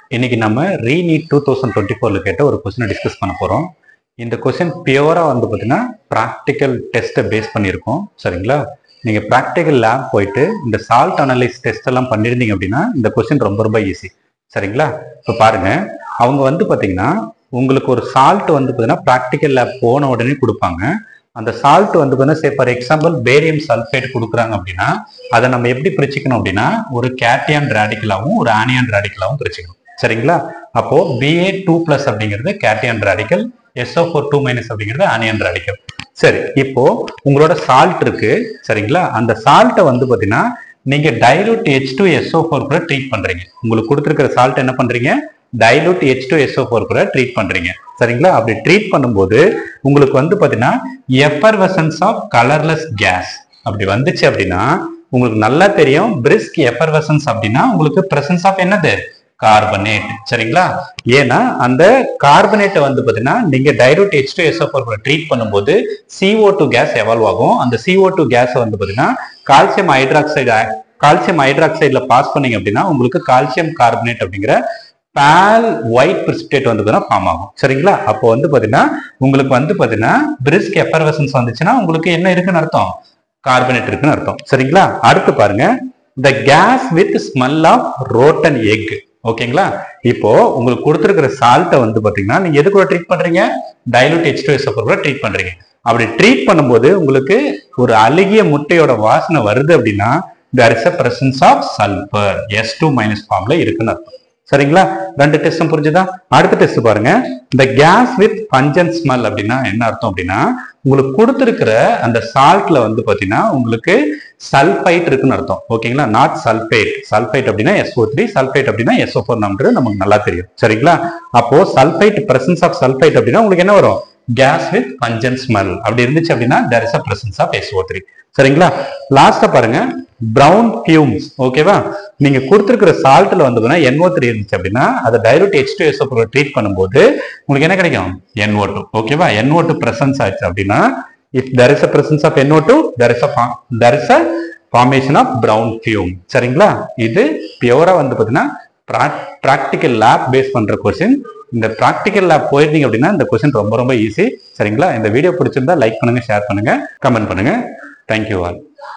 இன்னைக்கு நம்ம re-NEET two thousand twenty ஃபோரில் கேட்ட ஒரு கொஸ்டினை டிஸ்கஸ் பண்ண போகிறோம் இந்த கொஸ்டின் பியூராக வந்து பார்த்தீங்கன்னா ப்ராக்டிக்கல் டெஸ்ட்டை பேஸ் பண்ணியிருக்கோம் சரிங்களா நீங்கள் ப்ராக்டிக்கல் லேப் போயிட்டு இந்த சால்ட் அனலைஸ் டெஸ்ட் எல்லாம் பண்ணியிருந்தீங்க அப்படின்னா இந்த கொஸ்டின் ரொம்ப ரொம்ப ஈஸி சரிங்களா இப்போ பாருங்க அவங்க வந்து பார்த்தீங்கன்னா உங்களுக்கு ஒரு சால்ட் வந்து பார்த்தீங்கன்னா ப்ராக்டிக்கல் லேப் போன உடனே கொடுப்பாங்க அந்த சால்ட் வந்து பார்த்தீங்கன்னா say for example barium sulphate கொடுக்குறாங்க அப்படின்னா அதை நம்ம எப்படி பிரிச்சுக்கணும் அப்படின்னா ஒரு கேட்டியான் ரேடிக்கலாகவும் ஒரு ஆனியான் ரேடிக்கலாகவும் பிரிச்சுக்கணும் சரிங்களா அப்போ பிஏ டூ பிளஸ் அப்படிங்கிறது cation radical S O four two minus அப்படிங்கிறது ஆனியன் ரேடிக்கல் சரி இப்போ உங்களோட சால்ட் இருக்கு சரிங்களா அந்த சால்ட்டை வந்து பார்த்தீங்கன்னா நீங்க dilute H two S O four கூட ட்ரீட் பண்றீங்க உங்களுக்கு கொடுத்துருக்கிற சால்ட் என்ன பண்றீங்க dilute H two S O four கூட ட்ரீட் பண்றீங்க சரிங்களா அப்படி ட்ரீட் பண்ணும்போது உங்களுக்கு வந்து பார்த்தீங்கன்னா எஃபர்வசன்ஸ் ஆஃப் கலர்லெஸ் கேஸ் அப்படி வந்துச்சு அப்படின்னா உங்களுக்கு நல்லா தெரியும் பிரிஸ்க் எஃபர்வசன்ஸ் அப்படின்னா உங்களுக்கு பிரசன்ஸ் ஆஃப் என்னது கார்பனேட் சரிங்களா ஏன்னா அந்த கார்பனேட்டை வந்து பார்த்தீங்கன்னா நீங்க dilute H two S O four treat பண்ணும்போது சிஓ டூ கேஸ் எவால்வ் ஆகும் அந்த சிஓ டூ கேஸை வந்து பார்த்தீங்கன்னா கால்சியம் ஹைட்ராக்சைடு கால்சியம் ஹைட்ராக்சைடுல பாஸ் பண்ணீங்க அப்படின்னா உங்களுக்கு கால்சியம் கார்பனேட் அப்படிங்கிற பால் ஒயிட் பிரிசிபிடேட் வந்து பார்த்தீங்கன்னா ஃபார்ம் ஆகும் சரிங்களா அப்போ வந்து பார்த்தீங்கன்னா உங்களுக்கு வந்து பார்த்தீங்கன்னா பிரிஸ்க் எஃபர்வசன்ஸ் வந்துச்சுன்னா உங்களுக்கு என்ன இருக்குன்னு அர்த்தம் கார்பனேட் இருக்குன்னு அர்த்தம் சரிங்களா அடுத்து பாருங்க the gas with smell of rotten egg ஓகேங்களா இப்போ உங்களுக்கு கொடுத்துருக்கிற சால்ட்டை வந்து பாத்தீங்கன்னா நீங்க எது கூட ட்ரீட் பண்றீங்க டைலூட் ஹெச் டூ எஸ் கூட ட்ரீட் பண்றீங்க அப்படி ட்ரீட் பண்ணும்போது உங்களுக்கு ஒரு அழுகிய முட்டையோட வாசனை வருது அப்படின்னா there is a presence of sulphur S two minus ஃபார்ம்ல இருக்குன்னு அர்த்தம் சரிங்களா ரெண்டு டெஸ்டும் புரிஞ்சுதா அடுத்த டெஸ்ட் பாருங்க இந்த கேஸ் வித் பஞ்சன் ஸ்மெல் அப்படின்னா என்ன அர்த்தம் அப்படின்னா உங்களுக்கு கொடுத்துருக்கிற அந்த சால்ட்ல வந்து பாத்தீங்கன்னா உங்களுக்கு சல்பைட் இருக்குன்னு அர்த்தம் ஓகேங்களா நாட் சல்பேட் சல்பைட் அப்படின்னா எஸ்ஓ த்ரீ சல்பைட் அப்படின்னா எஸ்ஓ ஃபோர் நம்பர் நமக்கு நல்லா தெரியும் சரிங்களா அப்போ சல்பைட் பிரசன்ஸ் ஆஃப் சல்பைட் அப்படின்னா உங்களுக்கு என்ன வரும் கேஸ் வித் பஞ்சன் ஸ்மெல் அப்படி இருந்துச்சு அப்படின்னா there is a presence of SO three சரிங்களா லாஸ்டா பாருங்க பிரவுன் பியூம்ஸ் ஓகேவா நீங்க கொடுத்துருக்கிற சால்ட்ல வந்து என்ஓ த்ரீ இருந்துச்சு அப்படின்னா அதை டைரூட் ஹெச் டூ எஸ் ட்ரீட் பண்ணும்போது உங்களுக்கு என்ன கிடைக்கும் என்ஓ டூ ஓகேவா என்ஓ டூ பிரசன்ஸ் ஆச்சு அப்படின்னா if there is a presence of NO2 there is a form, there is a formation of brown fume சரிங்களா இது பியூரா வந்து பாத்தீங்கன்னா ப்ராக்டிக்கல் லேப் பேஸ் பண்ற கொஸ்டின் இந்த ப்ராக்டிக்கல் லேப் போயிருந்தீங்க அப்படின்னா இந்த கொஸ்டின் ரொம்ப ரொம்ப ஈஸி சரிங்களா இந்த வீடியோ பிடிச்சிருந்தா லைக் பண்ணுங்க ஷேர் பண்ணுங்க கமெண்ட் பண்ணுங்க தேங்க்யூ ஆல்